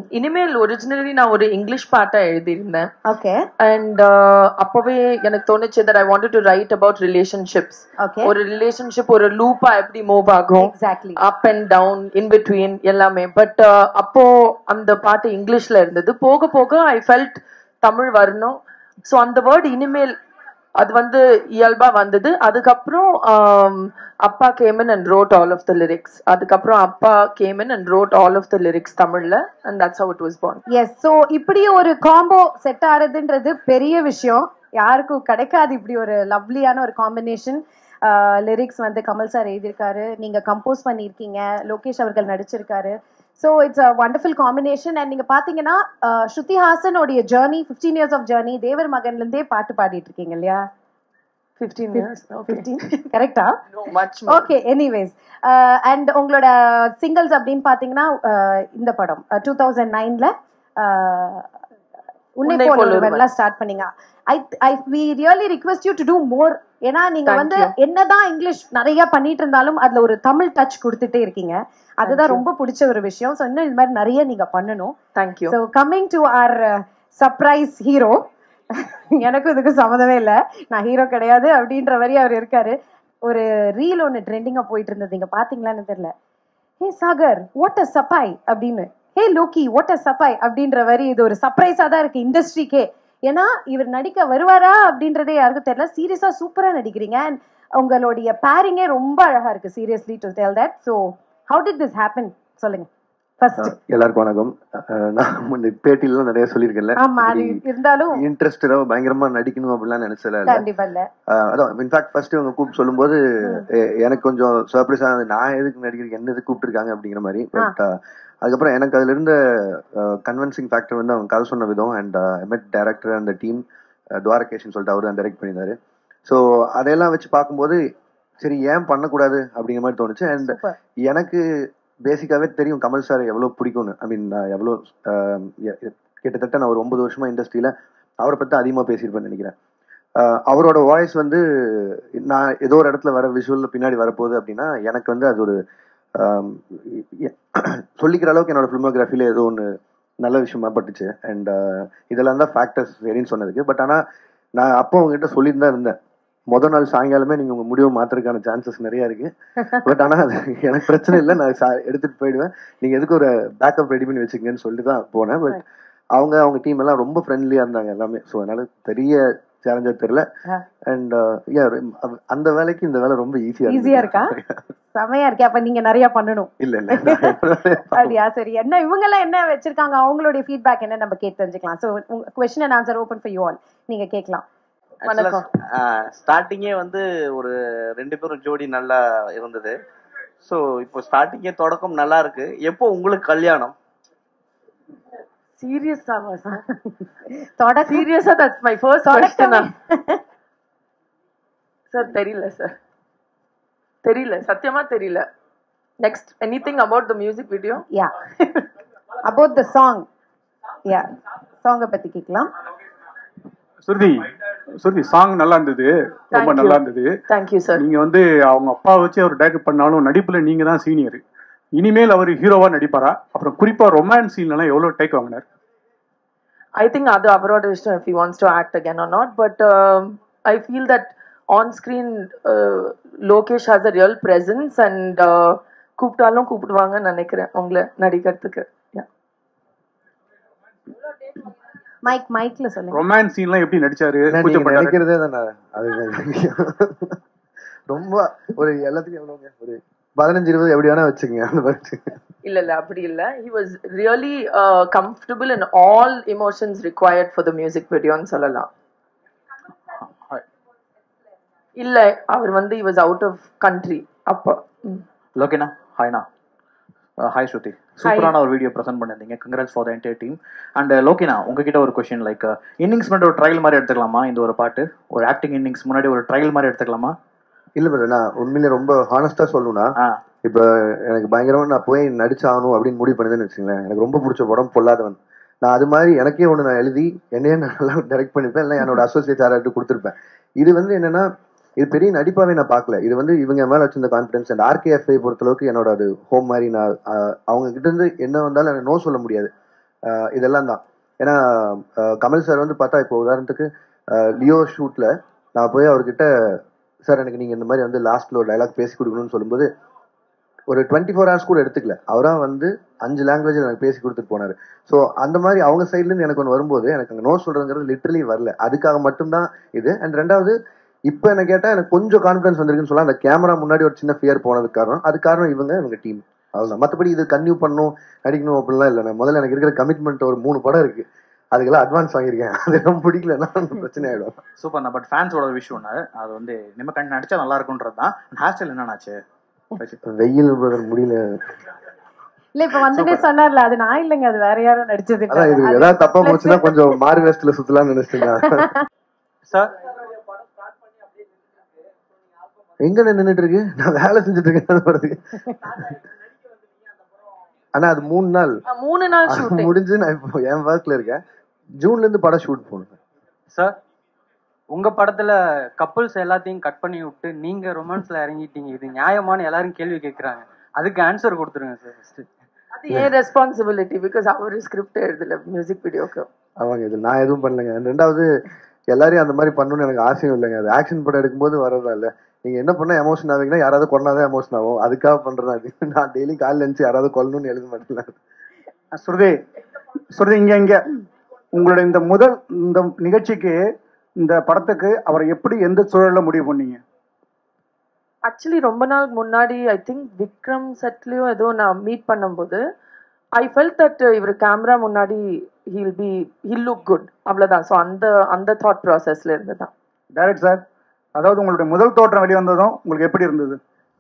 இனிமேல் ஒரிஜினலி நான் ஒரு இங்கிலீஷ் பாட்டா எழுதியிருந்தேன் ஓகே அண்ட் அப்பவே எனக்கு தோணுச்சு that I wanted to write about relationships okay ஒரு ரிலேஷன்ஷிப் ஒரு லூப்பா எப்படி மூவ் ஆகும் exactly up and down in between எல்லாமே பட் அப்போ அந்த பாட்டு இங்கிலீஷ்ல இருந்தது போக போக ஐ ஃபெல்ட் தமிழ் வரணும் ஸோ அந்த வேர்ட் இனிமேல் அது வந்து இயல்பா வந்தது அதுக்கப்புறம் ஆம், அப்பா came in and wrote all of the lyrics அதுக்கப்புறம் அப்பா came in and wrote all of the lyrics தமிழ்ல and that's how it was born yes so இப்படி ஒரு காம்போ செட் ஆறதுன்றது பெரிய விஷயம் யாருக்கும் கிடைக்காது இப்படி ஒரு லவ்லியான ஒரு காம்பினேஷன் லிரிக்ஸ் வந்து கமல் சார் எழுதியிருக்காரு நீங்க கம்போஸ் பண்ணியிருக்கீங்க லோகேஷ் அவர்கள் நடிச்சிருக்காரு so it's a wonderful combination and நீங்க பாத்தீங்கன்னா அஹ், ஸ்ருதி ஹாசனோடைய ஜேர்னி 15 இயர்ஸ் ஆஃப் ஜேர்னி தேவர் மகன்ல இருந்தே பாட்டு பாடிட்டு இருக்கீங்க இல்லையா ஃபிஃப்டீன் இயர்ஸ் ஓகே கரெக்டா மச் ஓகே எனிவேஸ் அண்ட் உங்களோட சிங்கிள்ஸ் அப்படின்னு பாத்தீங்கன்னா uh, இந்த படம் டூ தௌசண்ட் நைன்ல உன்னை உன்னை போல் போல் ஒருவன்லாம் ஸ்டார்ட் பண்ணீங்க I I we really request you to do more ஏன்னா நீங்க Thank வந்து you. என்னதான் இங்கிலீஷ் நிறைய பண்ணிட்டு இருந்தாலும் அதுல ஒரு தமிழ் டச் கொடுத்துட்டே இருக்கீங்க அதுதான் ரொம்ப பிடிச்ச ஒரு விஷயம் ஸோ இன்னும் இது மாதிரி நிறைய நீங்க பண்ணணும் thank you so coming to our surprise hero எனக்கும் இதுக்கு சம்மந்தமே இல்லை நான் ஹீரோ கிடையாது அப்படின்ற மாதிரி அவர் இருக்காரு ஒரு ரீல் ஒன்று ட்ரெண்டிங்காக போயிட்டு இருந்தது நீங்க பாத்தீங்களான்னு தெரியல ஹே சாகர் வாட் அ சப்பாய் அப்படின்னு ஹே லோக்கி வாட் அ சப்பாய் அப்படின்ற மாதிரி இது ஒரு சர்ப்ரைஸாக தான் இருக்கு இண்டஸ்ட்ரிக்கே ஏன்னா இவர் நடிக்க வருவாரா அப்படின்றதே யாருக்கும் தெரியல சீரியஸா சூப்பரா நடிக்கிறீங்க அண்ட் உங்களுடைய பேரிங்கே ரொம்ப அழகா இருக்கு seriously to tell that so how did this happen சொல்லுங்க ஃபர்ஸ்ட் எல்லாருக்கும் வணக்கம் அஹ் நான் முன்ன பேட்டிலாம் நிறைய சொல்லியிருக்கேன்ல ஆமா அது இருந்தாலும் இன்ட்ரெஸ்டடா பயங்கரமா நடிக்கணும் அப்படிலாம் நினைச்சல இல்ல கண்டிப்பா இல்ல அஹ் அதான் இன்ஃபேக்ட் ஃபர்ஸ்ட் இவங்க கூப்பிட்டு சொல்லும்போது எ- எனக்கு கொஞ்சம் சர்ப்ரைஸா இருந்தது நான் எதுக்கு நடிக்கிறேன் என்ன எதுக்கு கூப்பிட்டுருக்காங்க அப்படிங்கிற மாதிரி பட் அதுக்கப்புறம் எனக்கு அதுல இருந்த கன்வின்சிங் ஃபேக்டர் வந்து அவங்க கதை சொன்ன விதம் அண்ட் எமெட் டைரக்டர் அந்த டீம் துவாரகேஷன் சொல்லிட்டு அவர் தான் டைரக்ட் பண்ணியிருந்தாரு ஸோ அதையெல்லாம் வச்சு பார்க்கும்போது சரி ஏன் பண்ணக்கூடாது அப்படிங்கிற மாதிரி தோணுச்சு அண்ட் சூப்பர் எனக்கு பேசிக்காவே தெரியும் கமல் சார் எவ்வளவு பிடிக்கும்னு ஐ மீன் எவ்வளோ ஆஹ் எ- எ- கிட்டத்தட்ட நான் ஒரு ஒன்பது வருஷமா இண்டஸ்ட்ரியில அவரை பத்தி அதிகமா பேசியிருப்பேன்னு நினைக்கிறேன் ஆஹ் அவரோட வாய்ஸ் வந்து நான் ஏதோ ஒரு இடத்துல வர விஷுவல் பின்னாடி வரப்போகுது அப்படின்னா எனக்கு வந்து அது ஒரு ஆம், எ- சொல்லிக்கிற அளவுக்கு என்னோட ஃபிலிமோகிராஃபில ஏதோ ஒன்று நல்ல விஷயமா பட்டுச்சு அண்ட் இதெல்லாம் தான் ஃபேக்டர்ஸ் சரின்னு சொன்னதுக்கு பட் ஆனா நான் அப்போ உங்ககிட்ட சொல்லிட்டு தான் இருந்தேன் முத நாள் சாயங்காலமே நீங்க உங்க முடிவு மாத்துறதுக்கான சான்சஸ் நிறைய இருக்கு பட் ஆனா அது எனக்கு பிரச்சனை இல்லை நான் சா- எடுத்துட்டு போயிடுவேன் நீங்க எதுக்கு ஒரு பேக்கப் ரெடி பண்ணி வச்சுக்கங்கன்னு சொல்லிட்டு தான் போனேன் பட் அவங்க அவங்க டீம் எல்லாம் ரொம்ப ஃப்ரெண்ட்லியா இருந்தாங்க எல்லாமே ஸோ அதனால பெரிய சேலஞ்சா தெரியல ஆ. அண்ட் அந்த வேலைக்கு இந்த வேலை ரொம்ப ஈஸியா ஈஸியா இருக்கா செமையா இருக்கே அப்ப நீங்க நிறைய பண்ணணும் இல்ல இல்ல நான் அப்படியா சரி என்ன இவங்க எல்லாம் என்ன வச்சிருக்காங்க அவங்களுடைய ஃபீட்பேக் என்ன நம்ம கேட்டு தெரிஞ்சுக்கலாம் so question and answer open for you all நீங்க கேட்கலாம் வணக்கம். ஸ்டார்டிங்கே வந்து ஒரு ரெண்டு பேரும் ஜோடி நல்லா இருந்தது ஸோ இப்போ ஸ்டார்டிங்கே தொடக்கம் நல்லா இருக்கு எப்போ உங்களுக்கு கல்யாணம் சீரியஸாவா சார் தொடக்க சீரியஸா தட்ஸ் மை ஃபர்ஸ்ட் தொடக்கமே. கொஸ்டின் சார் தெரியல சார் தெரியல சத்தியமா தெரியல next anything about the music video yeah about the song yeah சாங்கை பத்தி கேட்கலாம் சுருதி சுருதி சாங் நல்லா இருந்தது ரொம்ப Thank you. நல்லா இருந்தது தேங்க்யூ சார் நீங்க வந்து அவங்க அப்பா வச்சு அவர் டைரக்ட் பண்ணாலும் நடிப்புல நீங்க தான் சீனியர் இனிமேல் அவர் ஹீரோவா நடிப்பாரா அப்புறம் குறிப்பா ரொமான்ஸ் சீன்லாம் எவ்வளவு டேக் வாங்கினார் I think அது அவரோட இஷ்டம் if he wants to act again or not but um, I feel that on screen uh, Lokesh has a real presence and uh, கூப்பிட்டாலும் கூப்பிடுவாங்கன்னு நினைக்கிறேன் உங்களை நடிக்கிறதுக்கு Yeah. மைக் மைக்ல சொல்லுங்க ரொமான்ஸ் சீன்லாம் எப்படி நடிச்சாரு ஏன்னா நீங்க கூச்சப்பட்டாரு? நினைக்கிறதே தானே அது ரொம்ப ஒரு எல்லாத்துக்கும் எவ்வளவுங்க ஒரு பதினஞ்சு இருபது எப்படி வேணா வச்சுக்கங்க அந்த மாதிரி இல்ல இல்ல அப்படி இல்ல he was really uh, comfortable in all emotions required for the music videoன்னு சொல்லலாம் இல்ல அவர் வந்து he was out of country அப்போ ம். லோகேனா ஹாய்ண்ணா ஹாய் ஸ்ருதி சூப்பரான ஒரு வீடியோ ப்ரெசென்ட் பண்ணிருந்தீங்க congrats for the entire team and லோகேனா உங்ககிட்ட ஒரு கொஸ்டின் லைக் இன்னிங்ஸ் முன்னாடி ஒரு ட்ரையல் மாதிரி எடுத்துக்கலாமா இந்த ஒரு பாட்டு ஒரு ஆக்டிங் இன்னிங்ஸ் முன்னாடி ஒரு ட்ரையல் மாதிரி எடுத்துக்கலாமா இல்ல பிரதர் நான் உண்மையிலே ரொம்ப ஹானஸ்டா சொல்லணும்னா ஆ இப்ப எனக்கு பயங்கரமா நான் போய் நடிச்சாகணும் அப்படின்னு முடிவு பண்ணதுன்னு வச்சுங்களேன் எனக்கு ரொம்ப பிடிச்ச படம் பொல்லாதவன் நான் அது மாதிரி எனக்கே ஒன்று நான் எழுதி என்னையே நான் நல்லா டைரக்ட் பண்ணிருப்பேன் இல்லை என்னோட அசோசியேட் யாராட்டு கொடுத்துருப்பேன் இது வந்து என்னன்னா இது பெரிய நடிப்பாவே நான் பார்க்கல இது வந்து இவங்க மேல வச்சிருந்த கான்ஃபிடன்ஸ் அண்ட் ஆர்கேஎஃப்ஐ பொறுத்தளவுக்கு என்னோட அது ஹோம் மாதிரி நான் ஆஹ், அவங்க கிட்ட இருந்து என்ன வந்தாலும் எனக்கு நோ சொல்ல முடியாது ஆஹ் இதெல்லாம் தான் ஏன்னா ஆஹ் கமல் சார் வந்து பார்த்தா இப்போ உதாரணத்துக்கு ஆஹ் லியோ ஷூட்ல நான் போய் அவர்கிட்ட சார் எனக்கு நீங்க இந்த மாதிரி வந்து லாஸ்ட்ல ஒரு டைலாக் பேசி கொடுக்கணும்னு சொல்லும்போது ஒரு டுவெண்ட்டி ஃபோர் ஹவர்ஸ் கூட எடுத்துக்கல அவரா வந்து அஞ்சு லாங்குவேஜ் எனக்கு பேசி கொடுத்துட்டு போனாரு ஸோ அந்த மாதிரி அவங்க சைட்ல இருந்து எனக்கு ஒன்று வரும்போது எனக்கு அங்கே நோ சொல்றதுங்கிறது லிட்டரலி வரல அதுக்காக மட்டும்தான் இது அண்ட் ரெண்டாவது இப்போ என்ன கேட்டா எனக்கு கொஞ்சம் கான்ஃபிடன்ஸ் வந்திருக்குன்னு சொல்லலாம் அந்த கேமரா முன்னாடி ஒரு சின்ன ஃபியர் போனதுக்கு காரணம் அது காரணம் இவங்க இவங்க டீம் அவ்வளோதான் மற்றபடி இது கன்டினியூ பண்ணணும் நடிக்கணும் அப்படிலாம் இல்லை நான் முதல்ல எனக்கு இருக்கிற கமிட்மெண்ட் ஒரு மூணு படம் இருக்கு அதுக்கெல்லாம் அட்வான்ஸ் வாங்கியிருக்கேன் அதெல்லாம் பிடிக்கலன்னா பிரச்சனை ஆயிடும் சூப்பர் பட் ஃபேன்ஸோட ஒரு விஷயம் ஒன்று அது வந்து நம்ம கண் நடிச்சா நல்லா இருக்கும்ன்றது தான் ஹேர் ஸ்டைல் என்னன்னாச்சு வெயில் brother முடியல இல்ல இப்ப வந்துட்டே சொன்னார்ல அது நான் இல்லைங்க அது வேற யாரும் நடிச்சது அதான் இது அது ஏதாவது தப்பா plus- போச்சுன்னா கொஞ்சம் மாறு வேஸ்ட்ல சுத்தலாம்னு நினைச்சிட்டேன் சார் எங்க நின்னுட்டு இருக்கு நான் வேலை செஞ்சுட்டு இருக்கேன் படத்துக்கு ஆனா அது மூணு நாள் அஹ் மூணு நாள் ஷூட்டிங் முடிஞ்சு நான் இப்போ என் ஒர்க்ல இருக்கேன் ஜூன்ல இருந்து படம் ஷூட் போகணும் சார் உங்க படத்துல கப்புள்ஸ் எல்லாத்தையும் கட் பண்ணி விட்டு நீங்க ரொமான்ஸ்ல இறங்கிட்டீங்க இது நியாயமான்னு எல்லாரும் கேள்வி கேக்குறாங்க அதுக்கு ஆன்சர் கொடுத்துருங்க சார் ஃபர்ஸ்ட் அது ஏன் ரெஸ்பான்சிபிலிட்டி பிகாஸ் அவரு ஸ்கிரிப்ட் எழுதல மியூசிக் வீடியோக்கு அவங்க இது நான் எதுவும் பண்ணலைங்க ரெண்டாவது எல்லாரையும் அந்த மாதிரி பண்ணணும்னு எனக்கு ஆசையும் இல்லைங்க அது ஆக்ஷன் படம் எடுக்கும்போது வரதா இல்ல நீங்க என்ன பண்ணா எமோஷன் ஆவீங்கன்னா யாராவது கொண்டாதான் எமோஷன் ஆகும் அதுக்காக பண்றதா அது நான் டெய்லி காலைல இருந்துச்சு யாராவது கொல்லணும்னு எழுத மாட்டேன் ஸ்ருதி ஸ்ருதி இங்க இங்க உங்களோட இந்த முதல் இந்த நிகழ்ச்சிக்கு இந்த படத்துக்கு அவரை எப்படி எந்த சூழல்ல முடிவு பண்ணீங்க ஆக்சுவலி ரொம்ப நாள் முன்னாடி ஐ திங்க் விக்ரம் செட்லயோ ஏதோ நான் மீட் பண்ணும்போது ஐ ஃபெல்ட் தட் இவர் கேமரா முன்னாடி he'll be he'll look good அவ்வளவுதான் ஸோ அந்த அந்த தாட் ப்ராசஸ்ல இருந்து தான் டைரக்ட் சார் அதாவது உங்களுடைய முதல் தோற்றம் வெளிவந்ததும் உங்களுக்கு எப்படி இருந்தது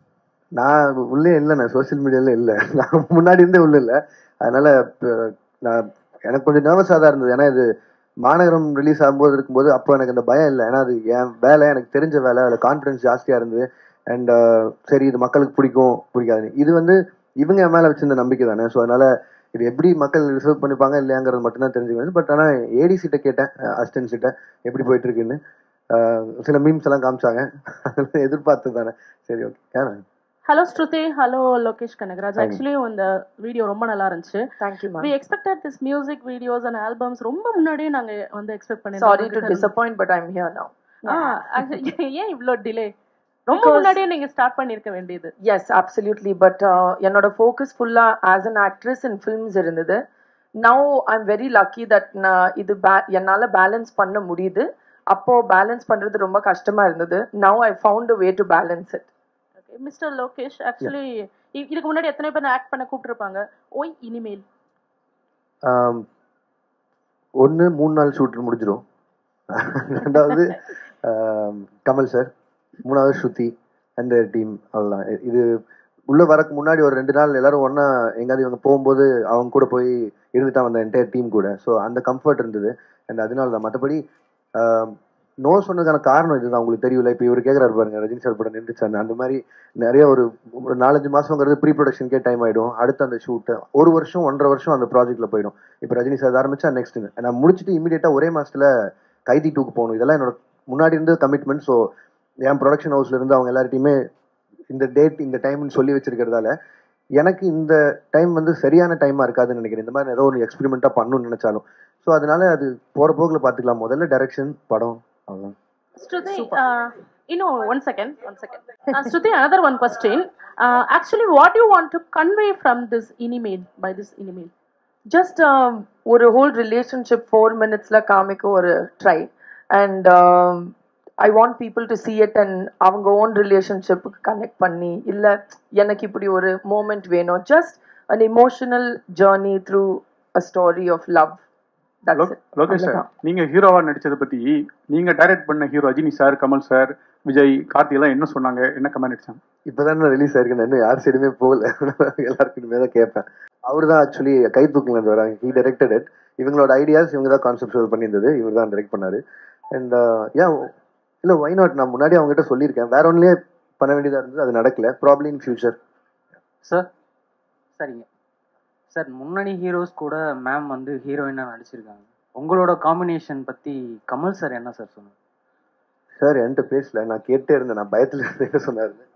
நான் உள்ளே இல்லை நான் சோஷியல் மீடியால இல்லை நான் முன்னாடி இருந்தே உள்ள இல்லை அதனால இப்ப நான் எனக்கு கொஞ்சம் நர்வஸாக தான் இருந்தது ஏன்னா இது மாநகரம் ரிலீஸ் ஆகும்போது இருக்கும்போது அப்போ எனக்கு அந்த பயம் இல்லை ஏன்னா அது என் வேலை எனக்கு தெரிஞ்ச வேலை அதில் கான்ஃபிடன்ஸ் ஜாஸ்தியாக இருந்தது அண்ட் சரி இது மக்களுக்கு பிடிக்கும் பிடிக்காது இது வந்து இவங்க என் மேலே வச்சிருந்த நம்பிக்கை தானே ஸோ அதனால இது எப்படி மக்கள் ரிசர்வ் பண்ணிப்பாங்க இல்லையாங்கிறது மட்டும்தான் தெரிஞ்சுக்கணும் பட் ஆனால் ஏடி கிட்ட கேட்டேன் அசிஸ்டன்ட் கிட்ட எப்படி போயிட்டு இருக்குன்னு அஹ் சில மீம்ஸ் எல்லாம் காமிச்சாங்க அதெல்லாம் எதிர்பார்த்து தானே சரி ஓகே ஏன்னா hello Shruti hello Lokesh Kanagaraj Thank you. Actually இந்த வீடியோ ரொம்ப நல்லா இருந்துச்சு thank you we ma'am expected this music videos and albums ரொம்ப முன்னாடியே நாங்க வந்து எக்ஸ்பெக்ட் சாரி டு பண்ணிருந்தோம் disappoint but I'm here now ah, actually, ஏன் இவ்ளோ டிலே ரொம்ப Because- முன்னாடியே நீங்க ஸ்டார்ட் பண்ணிருக்க வேண்டியது எஸ் அப்சல்யூட்லி பட் என்னோட ஃபோக்கஸ் ஃபுல்லா as an actress in films இருந்தது now I am very lucky that நான் இது ba- என்னால பேலன்ஸ் பண்ண முடியுது அப்போ பேலன்ஸ் பண்றது ரொம்ப கஷ்டமா இருந்தது now I found way to balance it mister Lokesh actually இதுக்கு முன்னாடி எத்தனை பேர் ஆக்ட் பண்ண கூப்பிட்டுருப்பாங்க ஓய் இனிமேல் ஒன்று மூணு நாள் ஷூட் முடிஞ்சிடும் ரெண்டாவது ஆம், கமல் சார் மூணாவது ஸ்ருதி அந்த டீம் அவ்வளோதான் இ- இது உள்ள வரக்கு முன்னாடி ஒரு ரெண்டு நாள் எல்லாரும் ஒண்ணா எங்காவது இவங்க போகும்போது அவங்க கூட போய் இருந்துட்டா வந்த என்டையர் டீம் கூட ஸோ அந்த கம்ஃபர்ட் இருந்தது அண்ட் அதனால தான் மற்றபடி நோ சொன்னதுக்கான காரணம் இதுதான் உங்களுக்கு தெரியல இப்போ இவர் கேட்குறாரு பாருங்க ரஜினி சார் படம் நின்றுச்சு அந்த அந்த மாதிரி நிறைய ஒரு ஒரு நாலஞ்சு மாசங்கிறது ப்ரீ ப்ரொடக்ஷனுக்கே டைம் ஆயிடும் அடுத்து அந்த ஷூட்டு ஒரு வருஷம் ஒன்றரை வருஷம் அந்த ப்ராஜெக்ட்ல போயிடும் இப்போ ரஜினி சார் ஆரம்பிச்சா நெக்ஸ்ட் நான் முடிச்சுட்டு இமீடியட்டா ஒரே மாசத்துல கைதி டூக்கு போகணும் இதெல்லாம் என்னோட முன்னாடி இருந்து கமிட்மெண்ட் ஸோ என் ப்ரொடக்ஷன் ஹவுஸ்ல இருந்து அவங்க எல்லார்ட்டையுமே இந்த டேட் இந்த டைம்னு சொல்லி வச்சிருக்கிறதால எனக்கு இந்த டைம் வந்து சரியான டைமா இருக்காதுன்னு நினைக்கிறேன் இந்த மாதிரி ஏதோ ஒரு எக்ஸ்பெரிமெண்ட்டா பண்ணணும்னு நினைச்சாலும் ஸோ அதனால அது போற போக்குல பாத்துக்கலாம் முதல்ல டைரக்ஷன் படம் அவ்வளோதான் Shruti, uh, you know, one second, one second. Uh, Shruti, another one question. Uh, actually, what do you want to convey from this email, by this email? Just ஒரு ஹோல் ரிலேஷன்ஷிப் ஃபோர் மினிட்ஸ்ல காமிக்க ஒரு try and I want people to see it and அவங்க own ரிலேஷன்ஷிப்புக்கு connect பண்ணி இல்லை எனக்கு இப்படி ஒரு மூமெண்ட் வேணும் just an emotional journey through a story of love that's லோக்- it லோகேஷ் சார் அவ்வளவுதான். நீங்க ஹீரோவா நடிச்சதை பத்தி நீங்க டைரக்ட் பண்ண hero Rajini sir Kamal sir Vijay Karthi எல்லாம் என்ன சொன்னாங்க என்ன கமெண்ட் அடிச்சாங்க இப்பதான் ரிலீஸ் ஆயிருக்கு நான் இன்னும் யார் சைடுமே போகல எல்லாருக்குமே தான் கேட்பேன் அவர் தான் ஆக்சுவலி கை தூக்கல இருந்து வராங்க ஹி டைரக்டட் இட் இவங்களோட ஐடியாஸ் இவங்க தான் கான்செப்ட் பண்ணியிருந்தது இவர் தான் டைரக்ட் பண்ணாரு அண்ட் ஏன் இல்ல ஒய் நாட் நான் முன்னாடி அவங்க கிட்ட சொல்லியிருக்கேன் வேற ஒன்லயே பண்ண வேண்டியதா இருந்தது அது நடக்கல ப்ராப்ளம் இன் ஃபியூச்சர் சார் சரிங்க சார் முன்னணி ஹீரோஸ் கூட மேம் வந்து ஹீரோயினாக நடிச்சிருக்காங்க உங்களோட காம்பினேஷன் பத்தி கமல் சார் என்ன சார் சொன்னாங்க சார் என்கிட்ட பேசல நான் கேட்டே இருந்தேன் நான் பயத்துல இருந்தேன் சொன்னாரு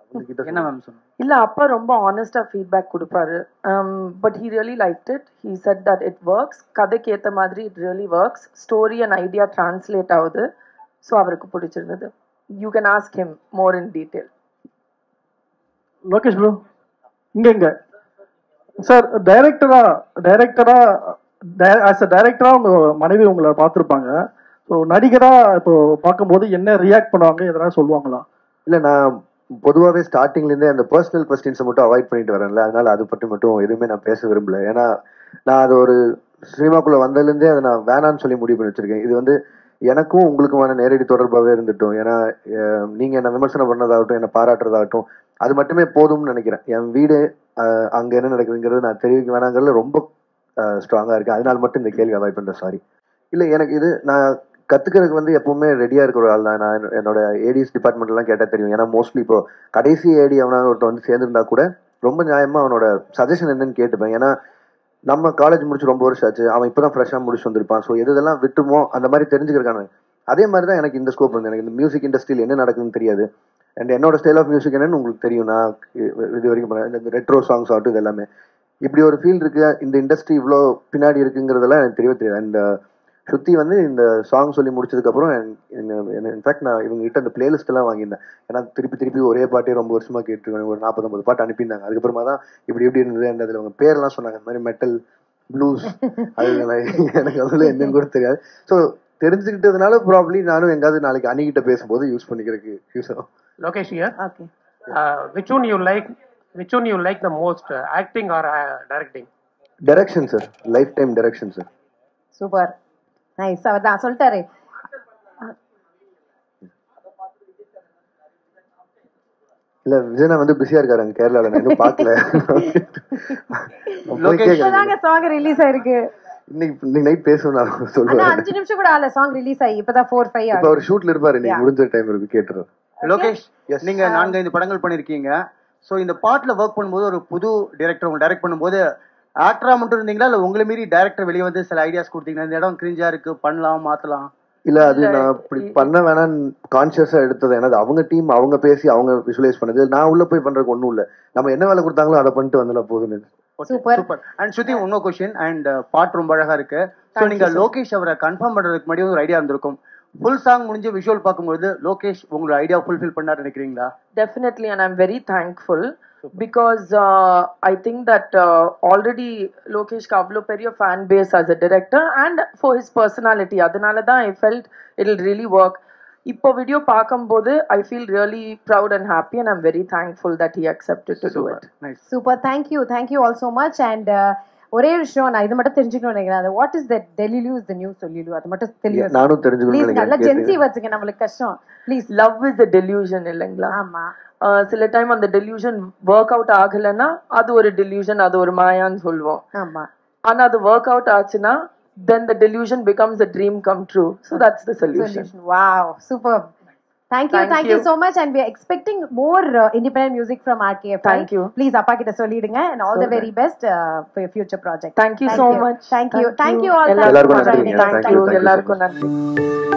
உங்ககிட்ட என்ன மேம் சொன்னோம் இல்ல அப்பா ரொம்ப ஆனஸ்டா ஃபீட்பேக் கொடுப்பாரு but he really like it he said that it works கதைக்கு ஏத்த மாதிரி it really works story and idea translate ஆகுது ஸோ அவருக்கு பிடிச்சிருந்தது you can ask him more in detail Lokesh bro இங்க இங்க சார் டைரக்டரா டைரக்டரா ஆஸ் அ டைரக்டரா உங்க மனைவி உங்களை பார்த்துருப்பாங்க ஸோ நடிகரா இப்போ பார்க்கும்போது என்ன ரியாக்ட் பண்ணுவாங்க எதனா சொல்லுவாங்களா இல்ல நான் பொதுவாகவே ஸ்டார்டிங்ல இருந்தே அந்த பர்சனல் கொஸ்டின்ஸை மட்டும் அவாய்ட் பண்ணிட்டு வரேன்ல அதனால அதை பற்றி மட்டும் எதுவுமே நான் பேச விரும்பல ஏன்னா நான் அது ஒரு சினிமாக்குள்ள வந்ததுலேருந்தே அதை நான் வேணான்னு சொல்லி முடிவு பண்ணி வச்சிருக்கேன் இது வந்து எனக்கும் உங்களுக்குமான நேரடி தொடர்பாகவே இருந்துட்டும் ஏன்னா அஹ், நீங்க என்ன விமர்சனம் பண்ணதாகட்டும் என்ன பாராட்டுறதாகட்டும் அது மட்டுமே போதும்னு நினைக்கிறேன் என் வீடு அஹ், அங்க என்ன நடக்குதுங்கிறது நான் தெரிவிக்க வேணாங்கிறதுல ரொம்ப ஸ்ட்ராங்கா இருக்கேன் அதனால மட்டும் இந்த கேள்வி அவாய்ட் பண்றேன் சாரி இல்ல எனக்கு இது நான் கத்துக்கிறதுக்கு வந்து எப்பவுமே ரெடியா இருக்கிற ஒரு ஆள் தான் நான் என்னோட- என்னோட ஏடிஎஸ் டிபார்ட்மெண்ட் எல்லாம் கேட்டா தெரியும் ஏன்னா மோஸ்ட்லி இப்போ கடைசி ஏடி அவனா ஒருத்தன் வந்து சேர்ந்திருந்தா கூட ரொம்ப நியாயமா அவனோட சஜஷன் என்னன்னு கேட்டுப்பேன் ஏன்னா நம்ம காலேஜ் முடிச்சு ரொம்ப வருஷம் ஆச்சு அவன் இப்பதான் ஃப்ரெஷ்ஷா முடிச்சு வந்திருப்பான் ஸோ எது இதெல்லாம் விட்டுமோ அந்த மாதிரி தெரிஞ்சுக்கிறக்கான அதே மாதிரி தான் எனக்கு இந்த ஸ்கோப் வந்து எனக்கு இந்த மியூசிக் இண்டஸ்ட்ரியில் என்ன நடக்குதுன்னு தெரியாது அண்ட் என்னோட ஸ்டைல் ஆஃப் மியூசிக் என்னன்னு உங்களுக்கு தெரியும் நான் இ- இது வரைக்கும் பண்ண- இந்த ரெட்ரோ சாங்ஸ் ஆகட்டும் இது எல்லாமே இப்படி ஒரு ஃபீல் இருக்கு இந்த இண்டஸ்ட்ரி இவ்வளோ பின்னாடி இருக்குங்கிறதெல்லாம் எனக்கு தெரியவே தெரியாது அண்ட் சுத்தி வந்து இந்த சாங் சொல்லி முடிச்சதுக்கு அப்புறம் இன்ஃபேக்ட் நான் இவங்க கிட்ட அந்த பிளேலிஸ்ட் எல்லாம் வாங்கியிருந்தேன் ஏன்னா திருப்பி திருப்பி ஒரே பாட்டே ரொம்ப வருஷமா கேட்டுருக்கேன் ஒரு நாற்பத்தொம்பது பாட்டு அனுப்பியிருந்தாங்க அதுக்கப்புறமா தான் இப்படி எப்படி இருந்தது and அதுல அவங்க பேரெல்லாம் சொன்னாங்க இந்த மாதிரி மெட்டல் ப்ளூஸ் அது நான் எனக்கு அதுல என்னன்னு கூட தெரியாது ஸோ தெரிஞ்சுக்கிட்டதுனால ப்ராப்ளி நானும் எங்காவது நாளைக்கு அணிகிட்ட பேசும்போது யூஸ் பண்ணிக்கிறதுக்கு யூஸ் ஆகும் Lokesh here. Okay Uh, which one you like? Which one you like the most, uh, acting or uh, directing? Direction sir lifetime direction sir super nice அவர் தான் சொல்லிட்டாரு இல்ல விஜயனா வந்து பிஸியா இருக்காரு அங்க கேரளால நான் இன்னும் பார்க்கல நான் போய் கேட்கறேன் இப்பதாங்க சாங் ரிலீஸ் ஆயிருக்கு இன்னைக்கு இன்னைக்கு நைட் பேசணும் நான் ஆனா சொல்லுவேன் அஞ்சு நிமிஷம் கூட ஆகல சாங் ரிலீஸ் ஆகி இப்பதான் ஃபோர் ஃபைவ் இப்ப அவர் ஷூட்ல இருப்பாரு இன்னைக்கு முடிஞ்ச டைம் இருக்கு கேட்டுறோம் லோகேஷ் நீங்க நான்கைந்து படங்கள் பண்ணிருக்கீங்க சோ இந்த பாட்டுல ஒர்க் பண்ணும்போது ஒரு புது டைரக்டர் உங்க டைரக்ட் பண்ணும்போது ஆக்டரா மட்டும் இருந்தீங்களா இல்ல உங்களை மீறி டைரக்டர் வெளியே வந்து சில ஐடியாஸ் கொடுத்தீங்களா இந்த இடம் கிரிஞ்சா இருக்கு பண்ணலாம் மாத்தலாம் இல்ல அது நான் இப்படி பண்ண வேணாம்னு கான்சியஸா எடுத்தது ஏன்னா அது அவங்க டீம் அவங்க பேசி அவங்க விஷுவலைஸ் பண்ணது நான் உள்ள போய் பண்றதுக்கு ஒண்ணும் இல்ல நம்ம என்ன வேலை கொடுத்தாங்களோ அதை பண்ணிட்டு வந்துல போதும்னு சூப்பர் சூப்பர் அண்ட் ஸ்ருதி இன்னொரு கொஸ்டின் அண்ட் பாட்டு ரொம்ப அழகா இருக்கு சோ நீங்க லோகேஷ் அவரை கன்ஃபார்ம் பண்றதுக்கு முன்னாடி ஒரு ஐடியா இருந்திருக்கும் ஃபுல் சாங் முடிஞ்சு விஷுவல் பார்க்கும்போது லோகேஷ் உங்களோட ஐடியா ஃபுல்ஃபில் பண்ணாரு நினைக்கிறீங்களா definitely and i'm very thankful because uh, i think that uh, already lokesh kavlo பெரிய fan base as a director and for his personality அதனால தான் i felt it'll really work இப்போ video பார்க்கும்போது I feel really proud and happy and I'm very thankful that he accepted to do it nice super thank you thank you all so much and ஒரே ஒரு விஷயம் நான் இது மட்டும் தெரிஞ்சுக்கணும்னு நினைக்கிறேன் what is that delulu is the new solulu அது மட்டும் தெரியும் நானும் தெரிஞ்சுக்கணும்னு ப்ளீஸ் நல்லா நினைக்கிறேன் ஜென்சி கேட்டு. வச்சுங்க நம்மளுக்கு கஷ்டம் please love is the delusion இல்லைங்களா ஆமா Uh, சில டைம் அந்த டெலியூஷன் ஒர்க் அவுட் ஆகலைன்னா அது ஒரு டெலியூஷன் அது ஒரு மாயான்னு சொல்லுவோம் ஆமா ஆனா அது ஒர்க் அவுட் ஆச்சுன்னா then the delusion becomes a dream come true so that's the solution solution. Wow, superb. Thank you, Thank thank you. you. so much, and we are expecting more uh, independent music from RKF. Thank you. Please, அப்பா கிட்ட சொல்லிடுங்க and all So the very best uh, for your future project. thank you so much Thank you, thank you all. எல்லாருக்கும் Thank you for நன்றி. joining us. thank Thank you you. எல்லாருக்கும் நன்றி